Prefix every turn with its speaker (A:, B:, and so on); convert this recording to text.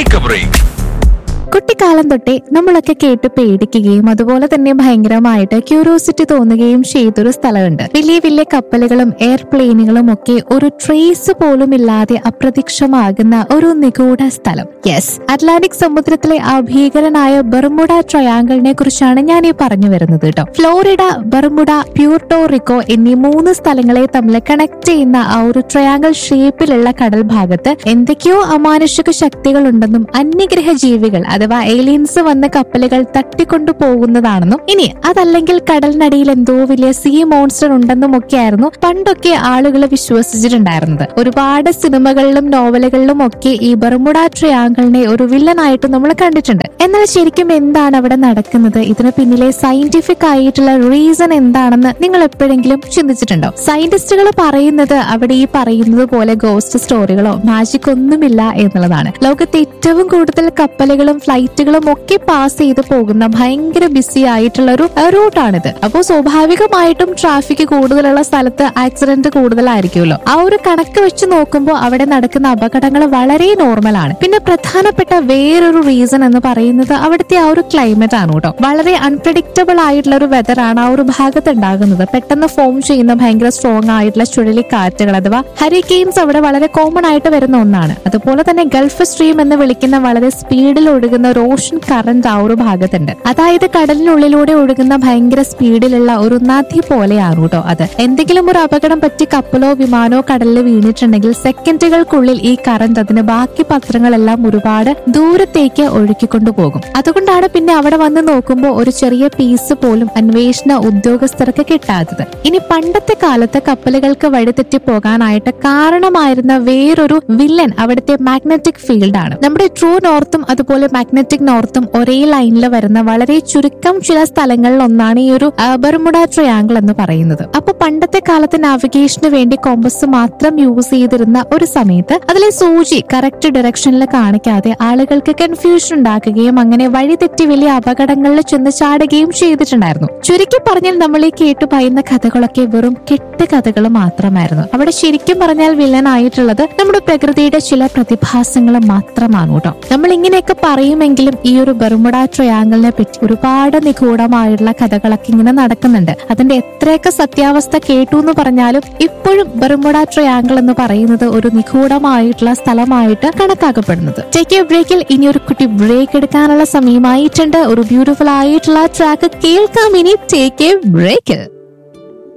A: take A break
B: കുട്ടിക്കാലം തൊട്ടേ നമ്മളൊക്കെ കേട്ട് പേടിക്കുകയും അതുപോലെ തന്നെ ഭയങ്കരമായിട്ട് ക്യൂരിയോസിറ്റി തോന്നുകയും ചെയ്തൊരു സ്ഥലമുണ്ട് വലിയ വലിയ കപ്പലുകളും എയർപ്ലെയിനുകളും ഒക്കെ ഒരു ട്രേസ് പോലും ഇല്ലാതെ അപ്രത്യക്ഷമാകുന്ന ഒരു നിഗൂഢ സ്ഥലം യെസ് അറ്റ്ലാന്റിക് സമുദ്രത്തിലെ ആ ഭീകരനായ ബർമുഡ ട്രയാങ്കിളിനെ കുറിച്ചാണ് ഞാൻ ഈ പറഞ്ഞു വരുന്നത് കേട്ടോ ഫ്ലോറിഡ ബർമുഡ പ്യൂർട്ടോ റിക്കോ എന്നീ മൂന്ന് സ്ഥലങ്ങളെ തമ്മിൽ കണക്ട് ചെയ്യുന്ന ആ ഒരു ട്രയാങ്കിൾ ഷേപ്പിലുള്ള കടൽ ഭാഗത്ത് എന്തൊക്കെയോ അമാനുഷിക ശക്തികൾ ഉണ്ടെന്നും അന്യഗ്രഹ ജീവികൾ അഥവാ ഏലിയൻസ് വന്ന കപ്പലുകൾ തട്ടിക്കൊണ്ടു പോകുന്നതാണെന്നും ഇനി അതല്ലെങ്കിൽ കടലിനടിയിൽ എന്തോ വലിയ സീ മോൺസ്റ്റർ ഉണ്ടെന്നും ഒക്കെയായിരുന്നു പണ്ടൊക്കെ ആളുകൾ വിശ്വസിച്ചിട്ടുണ്ടായിരുന്നത് ഒരുപാട് സിനിമകളിലും നോവലുകളിലും ഒക്കെ ഈ ബർമുഡ ട്രയാങ്കിളിനെ ഒരു വില്ലനായിട്ട് നമ്മൾ കണ്ടിട്ടുണ്ട് എന്നാൽ ശരിക്കും എന്താണ് അവിടെ നടക്കുന്നത് ഇതിന് പിന്നിലെ സയന്റിഫിക് ആയിട്ടുള്ള റീസൺ എന്താണെന്ന് നിങ്ങൾ എപ്പോഴെങ്കിലും ചിന്തിച്ചിട്ടുണ്ടോ സയന്റിസ്റ്റുകൾ പറയുന്നത് അവിടെ ഈ പറയുന്നത് പോലെ ഗോസ്റ്റ് സ്റ്റോറികളോ മാജിക് ഒന്നുമില്ല എന്നുള്ളതാണ് ലോകത്തെ ഏറ്റവും കൂടുതൽ കപ്പലുകളും ഫ്ലൈറ്റുകളും ഒക്കെ പാസ് ചെയ്ത് പോകുന്ന ഭയങ്കര ബിസി ആയിട്ടുള്ള ഒരു റൂട്ടാണിത് അപ്പോൾ സ്വാഭാവികമായിട്ടും ട്രാഫിക് കൂടുതലുള്ള സ്ഥലത്ത് ആക്സിഡന്റ് കൂടുതലായിരിക്കുമല്ലോ ആ ഒരു കണക്ക് വെച്ച് നോക്കുമ്പോൾ അവിടെ നടക്കുന്ന അപകടങ്ങൾ വളരെ നോർമൽ ആണ് പിന്നെ പ്രധാനപ്പെട്ട വേറൊരു റീസൺ എന്ന് പറയുന്നത് അവിടുത്തെ ആ ഒരു ക്ലൈമറ്റ് ആണ് കേട്ടോ വളരെ അൺപ്രഡിക്റ്റബിൾ ആയിട്ടുള്ള ഒരു വെതർ ആണ് ആ ഒരു ഭാഗത്ത് ഉണ്ടാകുന്നത് പെട്ടെന്ന് ഫോം ചെയ്യുന്ന ഭയങ്കര സ്ട്രോങ് ആയിട്ടുള്ള ചുഴലിക്കാറ്റുകൾ അഥവാ ഹരിക്കെയിൻസ് അവിടെ വളരെ കോമൺ ആയിട്ട് വരുന്ന ഒന്നാണ് അതുപോലെ തന്നെ ഗൾഫ് സ്ട്രീം എന്ന് വിളിക്കുന്ന വളരെ സ്പീഡിൽ ഒഴുകുന്ന ഒരു ഓഷൻ കറന്റ് ആ ഒരു ഭാഗത്തുണ്ട് അതായത് കടലിനുള്ളിലൂടെ ഒഴുകുന്ന ഭയങ്കര സ്പീഡിലുള്ള ഒരു നദി പോലെയാണ് കേട്ടോ അത് എന്തെങ്കിലും ഒരു അപകടം പറ്റി കപ്പലോ വിമാനോ കടലിൽ വീണിട്ടുണ്ടെങ്കിൽ സെക്കൻഡുകൾക്കുള്ളിൽ ഈ കറന്റ് അതിന് ബാക്കി പത്രങ്ങളെല്ലാം ഒരുപാട് ദൂരത്തേക്ക് ഒഴുക്കിക്കൊണ്ടു പോകും അതുകൊണ്ടാണ് പിന്നെ അവിടെ വന്ന് നോക്കുമ്പോൾ ഒരു ചെറിയ പീസ് പോലും അന്വേഷണ ഉദ്യോഗസ്ഥർക്ക് കിട്ടാത്തത് ഇനി പണ്ടത്തെ കാലത്ത് കപ്പലുകൾക്ക് വഴിതെറ്റി പോകാനായിട്ട് കാരണമായിരുന്ന വേറൊരു വില്ലൻ അവിടുത്തെ മാഗ്നറ്റിക് ഫീൽഡ് ആണ് നമ്മുടെ ട്രൂ നോർത്തും അതുപോലെ മാഗ്നറ്റിക് നോർത്തും ഒരേ ലൈനിൽ വരുന്ന വളരെ ചുരുക്കം ചില സ്ഥലങ്ങളിൽ ഒന്നാണ് ഈ ഒരു ആ, ബർമുഡ ട്രയാങ്കിൾ എന്ന് പറയുന്നത് അപ്പൊ പണ്ടത്തെ കാലത്ത് നാവിഗേഷന് വേണ്ടി കോമ്പസ് മാത്രം യൂസ് ചെയ്തിരുന്ന ഒരു സമയത്ത് അതിലെ സൂചി കറക്റ്റ് ഡയറക്ഷനിൽ കാണിക്കാതെ ആളുകൾക്ക് കൺഫ്യൂഷൻ ഉണ്ടാക്കുകയും അങ്ങനെ വഴിതെറ്റി വലിയ അപകടങ്ങളിൽ ചെന്ന് ചാടുകയും ചെയ്തിട്ടുണ്ടായിരുന്നു ചുരുക്കി പറഞ്ഞാൽ നമ്മൾ ഈ കേട്ടു പറയുന്ന കഥകളൊക്കെ വെറും കെട്ട് കഥകൾ മാത്രമായിരുന്നു അവിടെ ശരിക്കും പറഞ്ഞാൽ വില്ലൻ ആയിട്ടുള്ളത് നമ്മുടെ പ്രകൃതിയുടെ ചില പ്രതിഭാസങ്ങൾ മാത്രമാണ് കേട്ടോ നമ്മൾ ഇങ്ങനെയൊക്കെ പറയുമെങ്കിലും ഈ ഒരു ബർമുഡ ട്രയാങ്കിളിനെ പറ്റി ഒരുപാട് നിഗൂഢമായിട്ടുള്ള കഥകളൊക്കെ ഇങ്ങനെ നടക്കുന്നുണ്ട് അതിന്റെ എത്രയൊക്കെ സത്യാവസ്ഥ കേട്ടു എന്ന് പറഞ്ഞാലും ഇപ്പോഴും ബർമുഡ ട്രയാങ്കിൾ എന്ന് പറയുന്നത് ഒരു നിഗൂഢമായിട്ടുള്ള സ്ഥലമായിട്ട് കണക്കാക്കപ്പെടുന്നത് ടേക്ക് എ ബ്രേക്കിൽ ഇനി ഒരു കുട്ടി ബ്രേക്ക് എടുക്കാനുള്ള സമയമായിട്ടുണ്ട് ഒരു ബ്യൂട്ടിഫുൾ ആയിട്ടുള്ള ട്രാക്ക് കേൾക്കാം ഇനി ടേക്ക് എ ബ്രേക്കിൽ